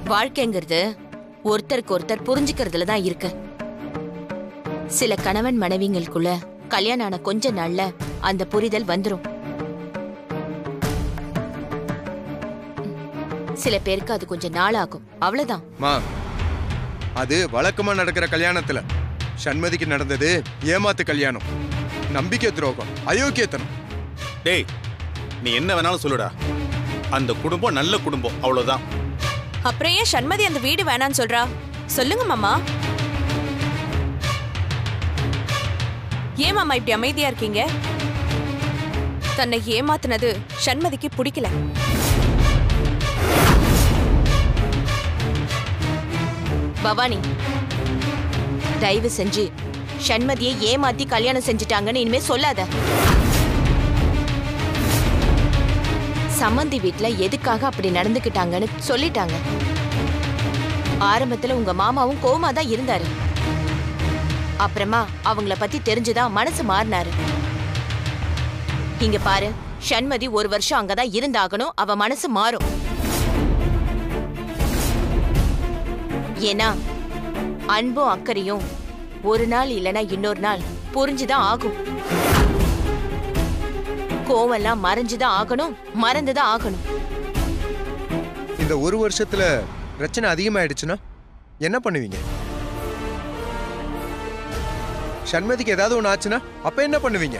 வாழ்க்கைங்கிறது ஒருத்தருக்கு ஒருத்தர் புரிஞ்சுக்கிறதுல தான் இருக்கு சில கணவன் மனைவிங்களுக்குள்ள கல்யாணம் ஆன கொஞ்ச நாள்ல அந்த புரிதல் வந்துரும் சில பேருக்கு அது கொஞ்சம் நாள் ஆகும் அவ்வளவுதான் மா அது வழக்கமா நடக்கிற கல்யாணத்துல சண்மதிக்கு நடந்தது ஏமாத்து கல்யாணம் நம்பிக்கை துரோகம் அயோக்கியத்தனம் டேய் நீ என்ன வேணாலும் சொல்லுடா அந்த குடும்பம் நல்ல குடும்பம் அவ்வளவுதான் அப்புறம் ஏன் சண்மதி அந்த வீடு வேணான்னு சொல்றா சொல்லுங்க மாமா ஏன் மாமா இப்படி அமைதியா இருக்கீங்க தன்னை ஏமாத்துனது சண்மதிக்கு பிடிக்கல பவானி தயவு செஞ்சு சண்மதியை ஏமாத்தி கல்யாணம் செஞ்சுட்டாங்கன்னு இனிமே சொல்லாத சம்மந்தி வீட்ல எதுக்காக அப்படி நடந்துக்கிட்டாங்கன்னு சொல்லிட்டாங்க ஆரம்பத்துல உங்க மாமாவும் கோமா தான் இருந்தாரு அப்புறமா அவங்கள பத்தி தெரிஞ்சுதான் மனசு மாறினாரு இங்க பாரு சண்மதி ஒரு வருஷம் அங்கதான் இருந்தாகணும் அவ மனசு மாறும் ஏன்னா அன்பும் அக்கறையும் ஒரு நாள் இல்லனா இன்னொரு நாள் புரிஞ்சுதான் ஆகும் கோவம்லாம் மறைஞ்சுதான் ஆகணும் மறந்துதான் ஆகணும் இந்த ஒரு வருஷத்துல பிரச்சனை அதிகமாயிடுச்சுன்னா என்ன பண்ணுவீங்க சண்மதிக்கு ஏதாவது ஒன்று ஆச்சுன்னா அப்ப என்ன பண்ணுவீங்க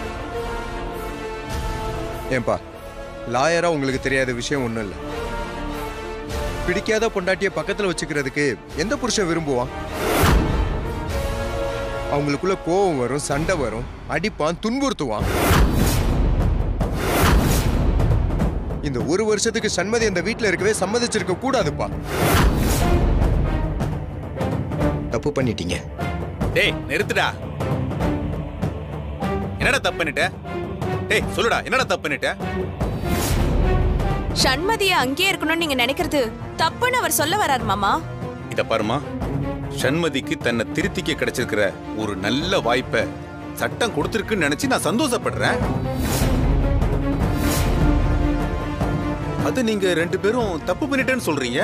ஏன்பா லாயரா உங்களுக்கு தெரியாத விஷயம் ஒண்ணும் இல்லை பிடிக்காத பொண்டாட்டிய பக்கத்துல வச்சுக்கிறதுக்கு எந்த புருஷன் விரும்புவான் அவங்களுக்குள்ள கோபம் வரும் சண்டை வரும் அடிப்பான் துன்புறுத்துவான் இந்த ஒரு வருஷத்துக்கு சண்மதி அந்த வீட்ல இருக்கவே சம்மதிச்சிருக்க கூடாதுப்பா தப்பு பண்ணிட்டீங்க டேய் நிறுத்துடா என்னடா தப்பு பண்ணிட்ட டேய் சொல்லுடா என்னடா தப்பு பண்ணிட்ட சண்மதிய அங்கேயே இருக்கணும்னு நீங்க நினைக்கிறது தப்புன்னு அவர் சொல்ல வராரு மாமா இத பாருமா சண்மதிக்கு தன்னை திருத்திக்க கிடைச்சிருக்கிற ஒரு நல்ல வாய்ப்பை சட்டம் கொடுத்திருக்குன்னு நினைச்சு நான் சந்தோஷப்படுறேன் அது நீங்க ரெண்டு பேரும் தப்பு பண்ணிட்டேன்னு சொல்றீங்க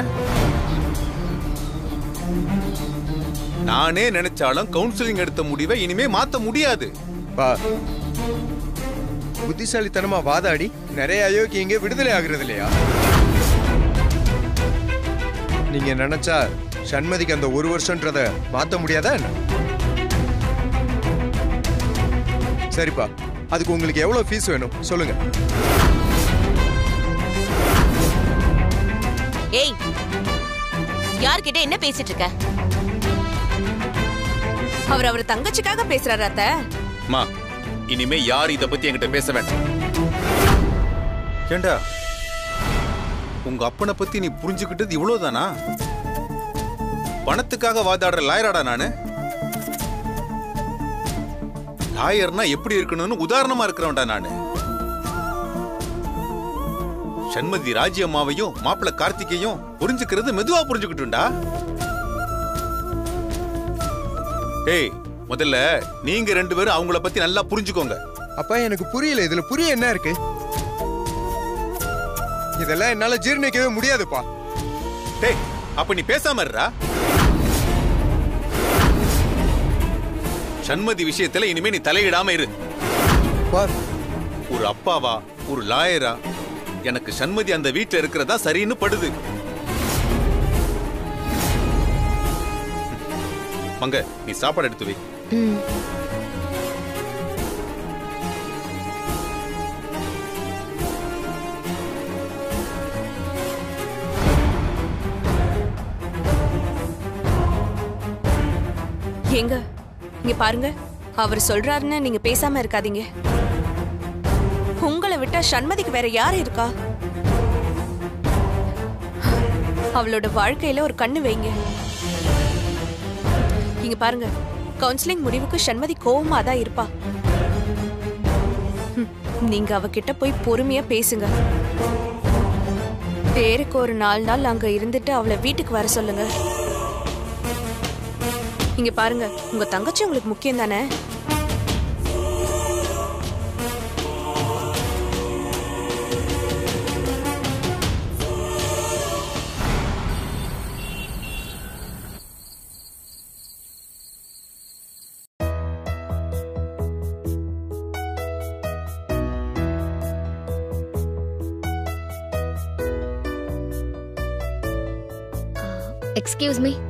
நானே நினைச்சாலும் கவுன்சிலிங் எடுத்த முடிவை இனிமே மாத்த முடியாது பா புத்திசாலித்தனமா வாதாடி நிறைய அயோக்கியங்க விடுதலை ஆகுறது இல்லையா நீங்க நினைச்சா சண்மதிக்கு அந்த ஒரு வருஷன்றத மாத்த முடியாதா என்ன சரிப்பா அதுக்கு உங்களுக்கு எவ்வளவு ஃபீஸ் வேணும் சொல்லுங்க ஏய் யார்கிட்ட என்ன பேசிட்டு இருக்க அவர் அவர் தங்கச்சிக்காக பேசுறாரு அத்த மா இனிமே யார் இத பத்தி என்கிட்ட பேச வேண்டாம் ஏண்டா உங்க அப்பனை பத்தி நீ புரிஞ்சுக்கிட்டது இவ்வளவுதானா பணத்துக்காக வாதாடுற லாயராடா நானு லாயர்னா எப்படி இருக்கணும்னு உதாரணமா இருக்கிறவன்டா நானு சண்மதி ராஜி அம்மாவையும் மாப்பிள்ள கார்த்திகையும் புரிஞ்சுக்கிறது மெதுவா புரிஞ்சுக்கிட்டுண்டா டேய் முதல்ல நீங்க ரெண்டு பேரும் அவங்கள பத்தி நல்லா புரிஞ்சுக்கோங்க அப்பா எனக்கு புரியல இதுல புரிய என்ன இருக்கு இதெல்லாம் என்னால ஜீர்ணிக்கவே முடியாதுப்பா டேய் அப்ப நீ பேசாம இருடா சண்மதி விஷயத்துல இனிமே நீ தலையிடாம இரு பா ஒரு அப்பாவா ஒரு லாயரா எனக்கு சண்மதி அந்த வீட்ல இருக்கிறதா சரின்னு படுது மங்க நீ சாப்பாடு எடுத்து வை ம். ஏங்க இங்க பாருங்க அவர் சொல்றாருன்னு நீங்க பேசாம இருக்காதீங்க உங்களை விட்டா சண்மதிக்கு வேற யார் இருக்கா அவளோட வாழ்க்கையில ஒரு கண்ணு வைங்க இங்க பாருங்க கவுன்சிலிங் முடிவுக்கு சண்மதி கோவமா தான் இருப்பா ஹம், நீங்க அவகிட்ட போய் பொறுமையா பேசுங்க பேருக்கு ஒரு நாலு நாள் அங்க இருந்துட்டு அவளை வீட்டுக்கு வர சொல்லுங்க இங்க பாருங்க உங்க தங்கச்சி உங்களுக்கு முக்கியம் தானே எக்ஸ்கியூஸ் மீ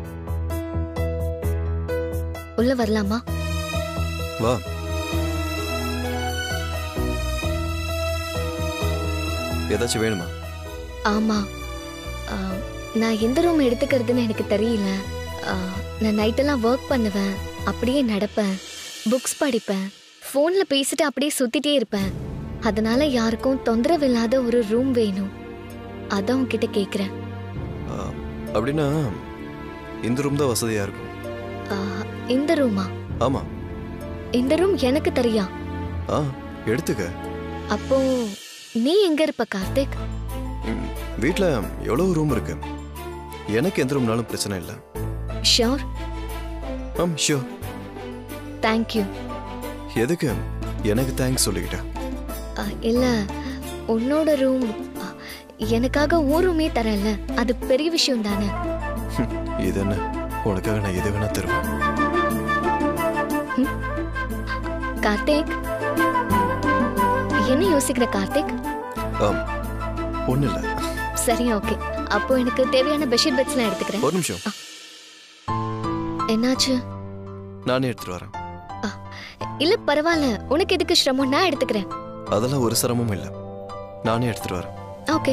உள்ள வரலாமா வா ஏதாச்சும் வேணுமா ஆமா ஆ, நான் எந்த ரூம் எடுத்துக்கிறதுன்னு எனக்கு தெரியல ஆ, நான் நைட்டெல்லாம் ஒர்க் பண்ணுவேன் அப்படியே நடப்பேன் புக்ஸ் படிப்பேன் ஃபோன்ல பேசிட்டு அப்படியே சுத்திட்டே இருப்பேன் அதனால யாருக்கும் தொந்தரவு இல்லாத ஒரு ரூம் வேணும் அதான் உன்கிட்ட கேக்குறேன் ஆ, அப்படின்னா இந்த ரூம் தான் வசதியா இருக்கும் ஆ, இந்த ரூமா ஆமா இந்த ரூம் எனக்கு தெரியா ஆ எடுத்துக்க அப்போ நீ எங்க இருப்ப கார்த்திக் ம், வீட்ல எவ்வளவு ரூம் இருக்கு எனக்கு எந்த ரூம்னாலும் பிரச்சனை இல்லை ஷியோர் ஆம் ஷியோர் தேங்க்யூ எதுக்கு எனக்கு தேங்க்ஸ் சொல்லிக்கிட்டேன் இல்ல உன்னோட ரூம் எனக்காக ஒரு ரூமே தரல அது பெரிய விஷயம் தானே இது என்ன உனக்காக நான் எது வேணா தருவேன் கார்த்திக் என்ன யோசிக்கிற கார்த்திக் ஆம் ஒன்றும் இல்லை சரி ஓகே அப்போ எனக்கு தேவையான பெட்ஷீட் பெட்ஸ்லாம் எடுத்துக்கிறேன் ஒரு நிமிஷம் என்னாச்சு நானே எடுத்துட்டு வரேன் இல்ல பரவாயில்ல உனக்கு எதுக்கு சிரமம் நான் எடுத்துக்கிறேன் அதெல்லாம் ஒரு சிரமமும் இல்லை நானே எடுத்துட்டு வரேன் ஓகே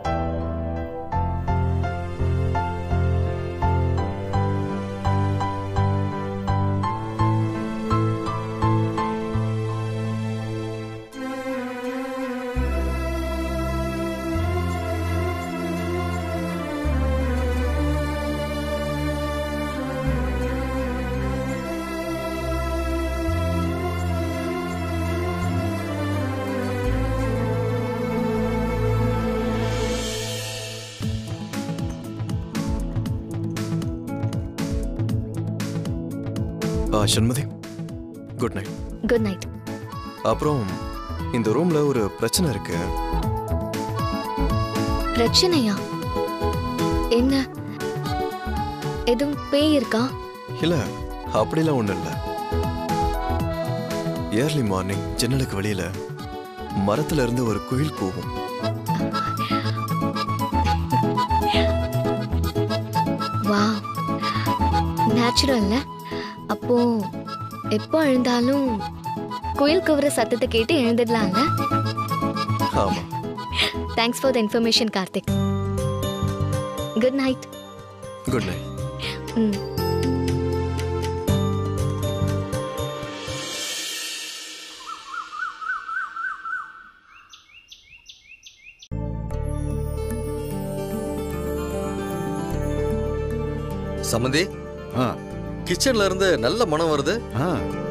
ஆ Shanmathi good night good night அப்புறம் இந்த ரூம்ல ஒரு பிரச்சனை இருக்கு பிரச்சனையா என்ன எதுவும் பேய் இருக்கா இல்ல அப்படிலாம் ஒண்ணும் இல்ல ஏர்லி மார்னிங் ஜன்னலுக்கு வெளியில மரத்துல இருந்து ஒரு குயில் கூவும் வா நேச்சுரல்ல அப்போ எப்போ எழுந்தாலும் குயில் குவர சத்தத்தை கேட்டு எழுந்துடலாம்ல ஆமா thanks for the information Karthik good night good night ம் சம்மந்தி ஆ கிச்சன்ல இருந்து நல்ல மனம் வருது ஆ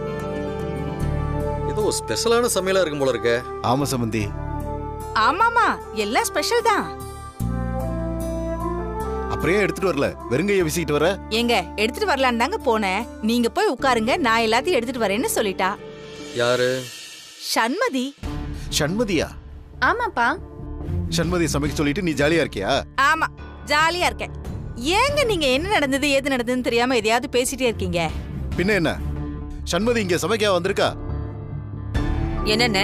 ஏதோ ஸ்பெஷலான சமையலா இருக்கும் போல இருக்கே ஆமா சம்பந்தி ஆமாமா எல்லாம் ஸ்பெஷல் தான் அப்படியே எடுத்துட்டு வரல வெறுங்கைய வீசிக்கிட்டு வர எங்க எடுத்துட்டு வரலான்னு தாங்க போனேன் நீங்க போய் உட்காருங்க நான் எல்லாத்தையும் எடுத்துட்டு வரேன்னு சொல்லிட்டா யாரு சண்மதி சண்மதியா ஆமாப்பா சண்மதி சமைக்க சொல்லிட்டு நீ ஜாலியா இருக்கியா ஆமா ஜாலியா இருக்கேன் ஏங்க நீங்க என்ன நடந்தது ஏது நடந்ததுன்னு தெரியாம எதையாவது பேசிட்டே இருக்கீங்க பின்ன என்ன சண்மதி இங்க சமைக்க வந்திருக்கா என்னண்ணே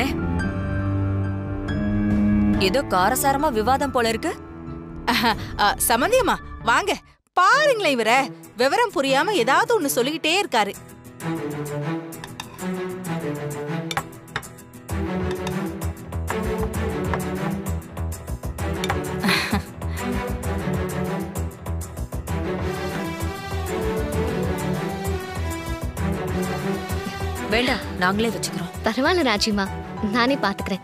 ஏதோ காரசாரமா விவாதம் போல இருக்கு அ, சம்மந்தியம்மா வாங்க பாருங்களேன் இவர விவரம் புரியாம ஏதாவது ஒண்ணு சொல்லிக்கிட்டே இருக்காரு வேண்டாம் நாங்களே வச்சுக்கிறோம் பரவாயில்ல ராஜிமா நானே பாத்துக்கிறேன்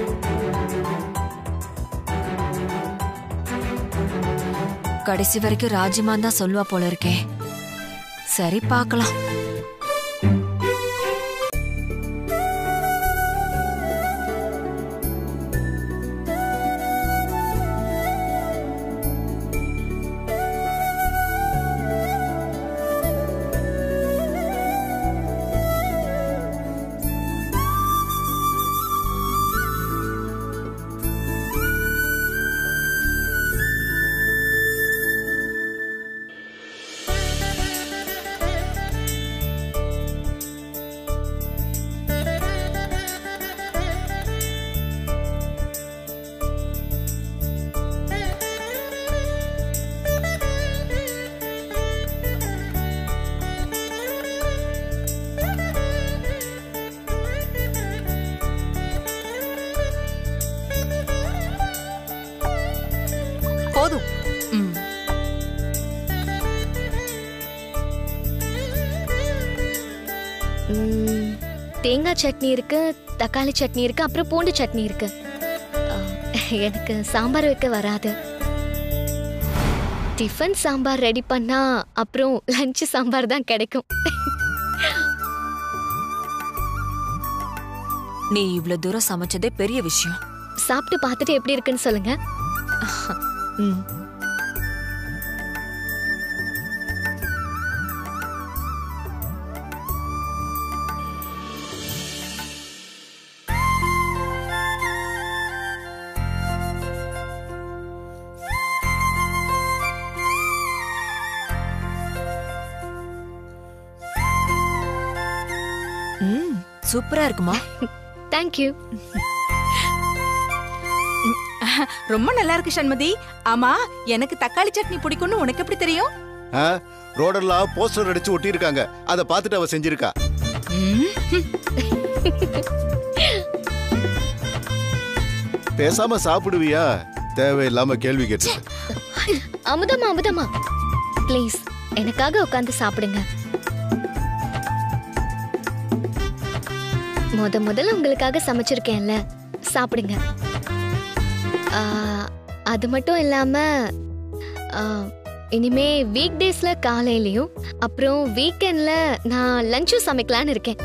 கடைசி வரைக்கும் ராஜிமான் தான் சொல்லுவா போல இருக்கே சரி பார்க்கலாம் தேங்காய் சட்னி இருக்கு தக்காளி சட்னி இருக்கு அப்புறம் பூண்டு சட்னி இருக்கு அஹ், எனக்கு சாம்பார் வைக்க வராது டிஃபன் சாம்பார் ரெடி பண்ணா அப்புறம் லஞ்ச் சாம்பார் தான் கிடைக்கும் நீ இவ்ளோ தூரம் சமைச்சதே பெரிய விஷயம் சாப்பிட்டு பார்த்துட்டு எப்படி இருக்குன்னு சொல்லுங்க ம் ம் சூப்பரா இருக்குமா தேங்க்யூ ரொம்ப நல்லா இருக்கு சண்மதி ஆமா எனக்கு தக்காளி சட்னி பிடிக்கும்னு உனக்கு எப்படி தெரியும் ஆ, ரோடெல்லாம் போஸ்டர் அடிச்சு ஒட்டியிருக்காங்க அதை பார்த்துட்டு அவ செஞ்சிருக்கா ம், பேசாம சாப்பிடுவியா தேவையில்லாம கேள்வி கேட்டு அமுதமா அமுதமா ப்ளீஸ் எனக்காக உட்காந்து சாப்பிடுங்க முத முதல்ல உங்களுக்காக சமைச்சிருக்கேன்ல சாப்பிடுங்க ஆ, அது மட்டும் இல்லாம ஆ, இனிமே வீக் டேஸ்ல காலையிலயும் அப்புறம் வீக்கெண்ட்ல நான் லஞ்சும் சமைக்கலான்னு இருக்கேன்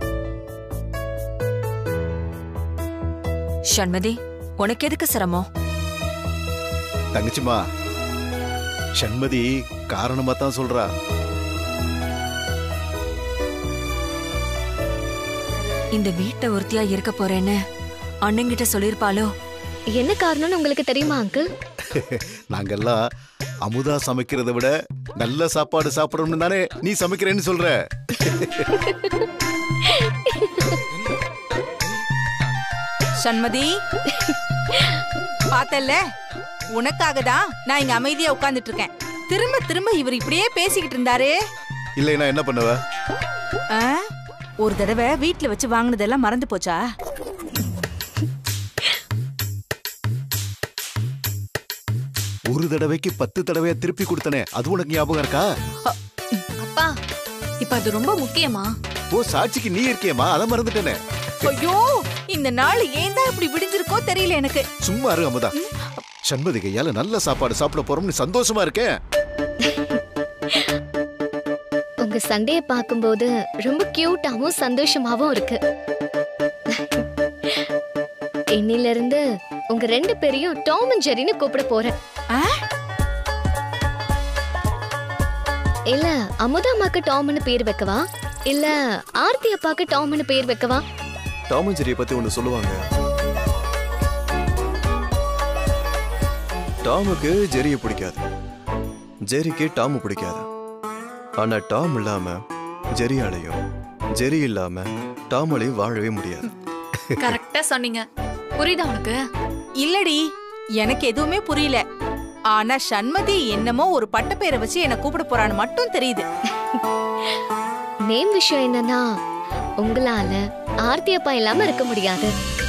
ஷண்மதி உனக்கு எதுக்கு சிரமம் தங்கச்சிமா சண்மதி காரணமா தான் சொல்றா இந்த வீட்டை ஒருத்தியா இருக்க போறேன்னு அண்ணங்கிட்ட சொல்லிருப்பாளோ என்ன காரணம்னு உங்களுக்கு தெரியுமா அங்கிள் நாங்கெல்லாம் அமுதா சமைக்கிறத விட நல்ல சாப்பாடு சாப்பிடணும்னு தானே நீ சமைக்கிறேன்னு சொல்ற சண்மதி பார்த்தல்ல உனக்காக தான் நான் இங்க அமைதியா உட்கார்ந்துட்டு இருக்கேன் திரும்ப திரும்ப இவர் இப்படியே பேசிக்கிட்டு இருந்தாரு இல்லைன்னா என்ன பண்ணுவ ஆ? ஒரு தடவை வீட்ல வச்சு வாங்கினதெல்லாம் மறந்து போச்சா ஒரு தடவைக்கு பத்து தடவையா திருப்பி கொடுத்தனே அது உனக்கு ஞாபகம் இருக்கா அப்பா இப்ப அது ரொம்ப முக்கியமா ஓ சாட்சிக்கு நீ இருக்கியேம்மா அதை மறந்துட்டேனே ஐயோ இந்த நாள் ஏன் தான் இப்படி விடிஞ்சிருக்கோ தெரியல எனக்கு சும்மா இரு அமுதா சண்மதி கையால நல்ல சாப்பாடு சாப்பிட போறோம்னு சந்தோஷமா இருக்கேன் உங்க சண்டைய பார்க்கும்போது ரொம்ப கியூட்டாவும் சந்தோஷமாவும் இருக்கு இன்னில இருந்து உங்க ரெண்டு பேரையும் டாம் அண்ட் ஜெரின்னு கூப்பிட போறேன் ஆ? இல்ல அமுதா அம்மாக்கு டாம்னு பேர் வைக்கவா இல்ல ஆர்த்தி அப்பாக்கு டாம்னு பேர் வைக்கவா டாம் அண்ட் ஜெரியை பத்தி ஒன்று சொல்லுவாங்க டாமுக்கு ஜெரியை பிடிக்காது ஜெரிக்கு டாமு பிடிக்காது ஆனா டாம் இல்லாம ஜெரியாலையும் ஜெரி இல்லாம டாமாலையும் வாழவே முடியாது கரெக்டா சொன்னீங்க புரியுதா உனக்கு இல்லடி எனக்கு எதுவுமே புரியல ஆனா சண்மதி என்னமோ ஒரு பட்டப்பேரை வச்சு என்ன கூப்பிட போறான்னு மட்டும் தெரியுது நேம் விஷயம் என்னன்னா உங்களால ஆர்த்தி அப்பா இல்லாம இருக்க முடியாது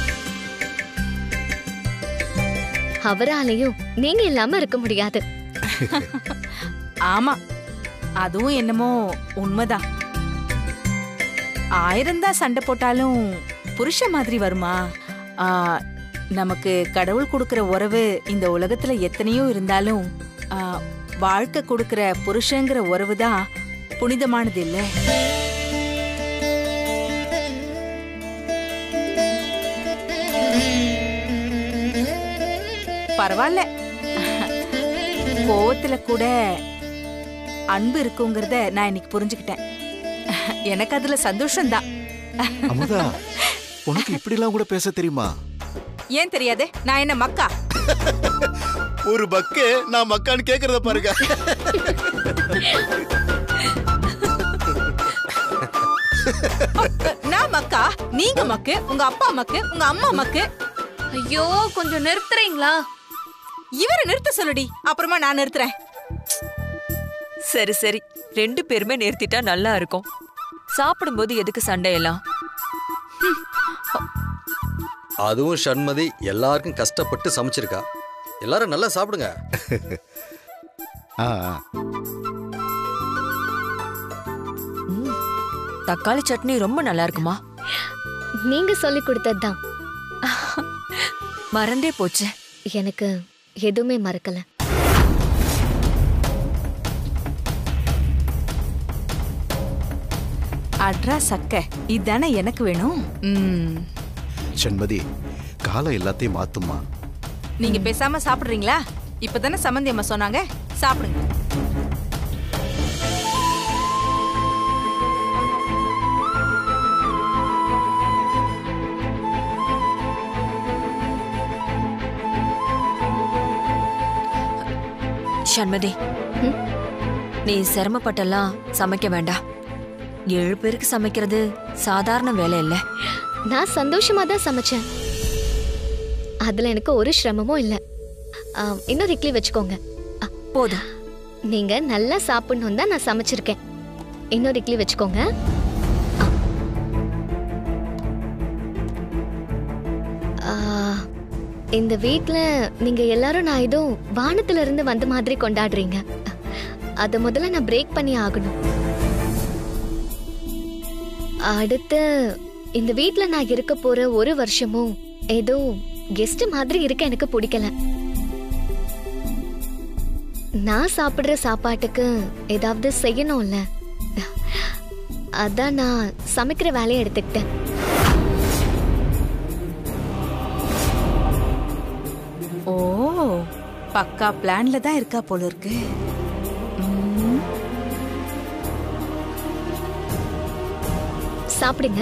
அவராலையும் நீங்க இல்லாம இருக்க முடியாது ஆமா அதுவும் என்னமோ உண்மைதான் ஆயிரம் தான் சண்டை போட்டாலும் புருஷ மாதிரி வருமா ஆ, நமக்கு கடவுள் கொடுக்கிற உறவு இந்த உலகத்துல எத்தனையோ இருந்தாலும் ஆ, வாழ்க்கை கொடுக்கிற புருஷங்கிற உறவு தான் புனிதமானது இல்ல பரவாயில்ல கோவத்துல கூட அன்பு இருக்குங்கிறத நான் இன்னைக்கு புரிஞ்சுக்கிட்டேன் எனக்கு அதுல சந்தோஷம்தான் அமுதா உனக்கு இப்படிலாம் கூட பேச தெரியுமா ஏன் தெரியாது நான் என்ன மக்கா ஒரு பக்கு நான் மக்கான்னு கேக்குறத பாருங்க நான் மக்கா நீங்க மக்கு உங்க அப்பா மக்கு உங்க அம்மா மக்கு ஐயோ கொஞ்சம் நிறுத்துறீங்களா இவரை நிறுத்த சொல்லுடி அப்புறமா நான் நிறுத்துறேன் சரி சரி ரெண்டு பேருமே நிறுத்திட்டா நல்லா இருக்கும் சாப்பிடும்போது எதுக்கு சண்டையெல்லாம் அதுவும் சண்மதி எல்லாருக்கும் கஷ்டப்பட்டு சமைச்சிருக்கா எல்லாரும் நல்லா சாப்பிடுங்க ஆ, ஆ. தக்காளி சட்னி ரொம்ப நல்லா இருக்குமா நீங்க சொல்லி கொடுத்ததுதான் மறந்தே போச்சு எனக்கு எதுவுமே மறக்கல அட்ரா சக்க இதானே எனக்கு வேணும் ம். சண்மதி காலம் எல்லாத்தையும் மாத்துமா நீங்க பேசாம சாப்பிடுறீங்களா இப்பதானே சம்மந்தி அம்மா சொன்னாங்க சாப்பிடுங்க சண்மதி ம்? நீ சிரமப்பட்டெல்லாம் சமைக்க வேண்டாம் ஏழு பேருக்கு சமைக்கிறது சாதாரண வேலை இல்ல நான் சந்தோஷமா தான் சமைச்சேன் அதுல எனக்கு ஒரு சிரமமும் இல்ல ஆ, இன்னொரு இட்லி வச்சுக்கோங்க போதும் நீங்க நல்லா சாப்பிடணும் தான் நான் சமைச்சிருக்கேன் இன்னொரு இட்லி வச்சுக்கோங்க ஆ, இந்த வீட்ல நீங்க எல்லாரும் நான் ஏதோ வானத்துல இருந்து வந்த மாதிரி கொண்டாடுறீங்க அத முதல்ல நான் பிரேக் பண்ணி ஆகணும் அடுத்து இந்த வீட்ல நான் இருக்க போற ஒரு வருஷமும் ஏதோ கெஸ்ட் மாதிரி இருக்க எனக்கு பிடிக்கல நான் சாப்பிடுற சாப்பாட்டுக்கு ஏதாவது செய்யணும்ல அதான் நான் சமைக்கிற வேலையை எடுத்துக்கிட்டேன் ஓ பக்கா பிளான்ல தான் இருக்கா போல இருக்கு ம். சாப்பிடுங்க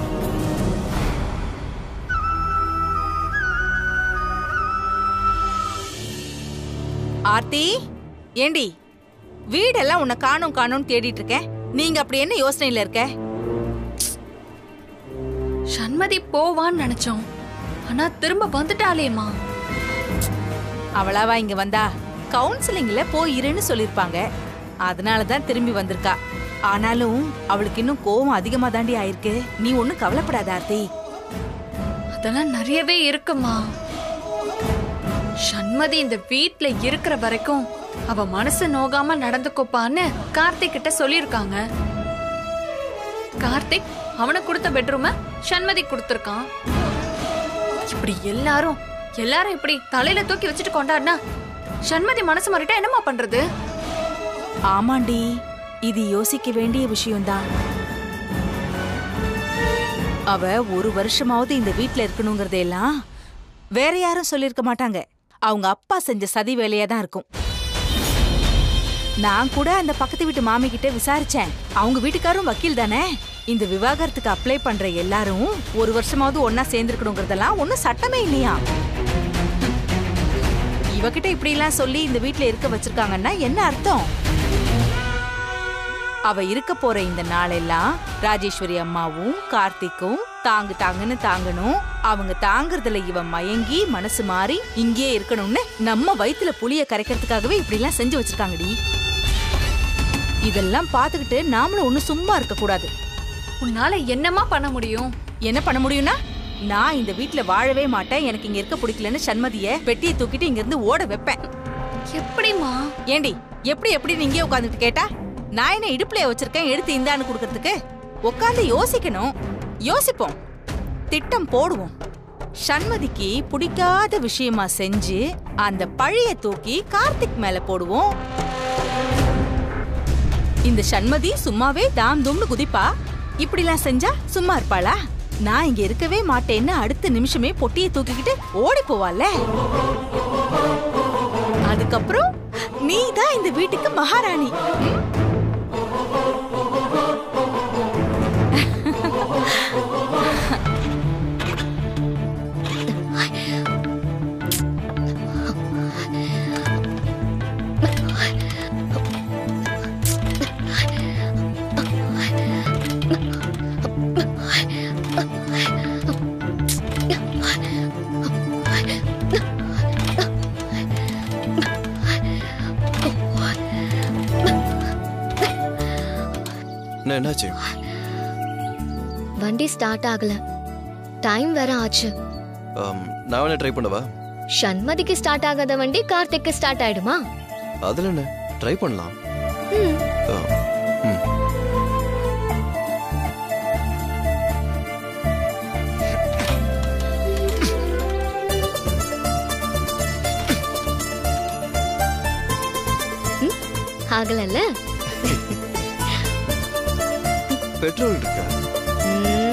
ஆர்த்தி ஏண்டி வீடெல்லாம் உன்னை காணும் காணும்னு தேடிட்டு இருக்கேன் நீங்க அப்படி என்ன யோசனையில இருக்க சண்மதி போவான்னு நினைச்சோம் ஆனா திரும்ப வந்துட்டாளேம்மா அவளாவா இங்க வந்தா கவுன்சிலிங்ல போய் இருன்னு சொல்லிருப்பாங்க அதனால தான் திரும்பி வந்திருக்கா ஆனாலும் அவளுக்கு இன்னும் கோவம் அதிகமா தாண்டி ஆயிருக்கு நீ ஒண்ணும் கவலைப்படாத ஆர்த்தி அதெல்லாம் நிறையவே இருக்குமா சண்மதி இந்த வீட்ல இருக்கிற வரைக்கும் அவ மனசு நோகாம நடந்துக்கோப்பான்னு கார்த்திக் கிட்ட சொல்லிருக்காங்க கார்த்திக் அவனுக்கு கொடுத்த பெட்ரூம சண்மதி கொடுத்துருக்கான் இப்படி எல்லாரும் எல்லாரும் இப்படி தலையில தூக்கி வச்சுட்டு கொண்டாடினா சண்மதி மனசு மாறிட்டா என்னம்மா பண்றது ஆமாண்டி இது யோசிக்க வேண்டிய விஷயம்தான் அவ ஒரு வருஷமாவது இந்த வீட்ல இருக்கணுங்கிறதெல்லாம் வேற யாரும் சொல்லிருக்க மாட்டாங்க அவங்க அப்பா செஞ்ச சதி வேலையா தான் இருக்கும் நான் கூட அந்த பக்கத்து வீட்டு மாமி கிட்ட விசாரிச்சேன் அவங்க வீட்டுக்காரும் வக்கீல் தானே இந்த விவாகரத்துக்கு அப்ளை பண்ற எல்லாரும் ஒரு வருஷமாவது ஒன்னா சேர்ந்திருக்கணுங்கிறதெல்லாம் ஒன்னும் சட்டமே இல்லையா இவகிட்ட இப்படி எல்லாம் சொல்லி இந்த வீட்ல இருக்க வச்சிருக்காங்கன்னா என்ன அர்த்தம் அவ இருக்க போற இந்த நாளெல்லாம் ராஜேஸ்வரி அம்மாவும் கார்த்திக்கும் தாங்கு தாங்குன்னு தாங்கணும் அவங்க தாங்குறதுல இவன் மயங்கி மனசு மாறி இங்கேயே இருக்கணும்னு நம்ம வயித்துல புளிய கரைக்கிறதுக்காகவே இப்படி எல்லாம் செஞ்சு வச்சிருக்காங்கடி இதெல்லாம் பார்த்துக்கிட்டு நாமளும் ஒண்ணு சும்மா இருக்க கூடாது உன்னால என்னமா பண்ண முடியும் என்ன பண்ண முடியும்னா நான் இந்த வீட்ல வாழவே மாட்டேன் எனக்கு இங்க இருக்க பிடிக்கலன்னு சண்மதிய பெட்டியை தூக்கிட்டு இங்க இருந்து ஓட வைப்பேன் எப்படிமா ஏண்டி எப்படி எப்படி நீங்க உட்காந்துட்டு கேட்டா நான் என்ன இடுப்புல வச்சிருக்கேன் எடுத்து இந்தான்னு கொடுக்கறதுக்கு உட்காந்து யோசிக்கணும் யோசிப்போம் திட்டம் போடுவோம் சண்மதிக்கு பிடிக்காத விஷயமா செஞ்சு அந்த பழிய தூக்கி கார்த்திக் மேல போடுவோம் இந்த சண்மதி சும்மாவே தாம் தும்னு குதிப்பா இப்படிலாம் செஞ்சா சும்மா இருப்பாளா நான் இங்க இருக்கவே மாட்டேன்னு அடுத்த நிமிஷமே பொட்டியை தூக்கிக்கிட்டு ஓடி போவாள்ல அதுக்கப்புறம் நீ தான் இந்த வீட்டுக்கு மகாராணி ம்? என்ன என்னாச்சு வண்டி ஸ்டார்ட் ஆகல டைம் வேற ஆச்சு ஆம், நான் வேணா ட்ரை பண்ணவா சண்மதிக்கு ஸ்டார்ட் ஆகாத வண்டி கார்த்திக்கு ஸ்டார்ட் ஆயிடுமா அதுல என்ன ட்ரை பண்ணலாம் ம். ஆ, ம். ஆகலல்ல பெட்ரோல் இருக்கா ம்,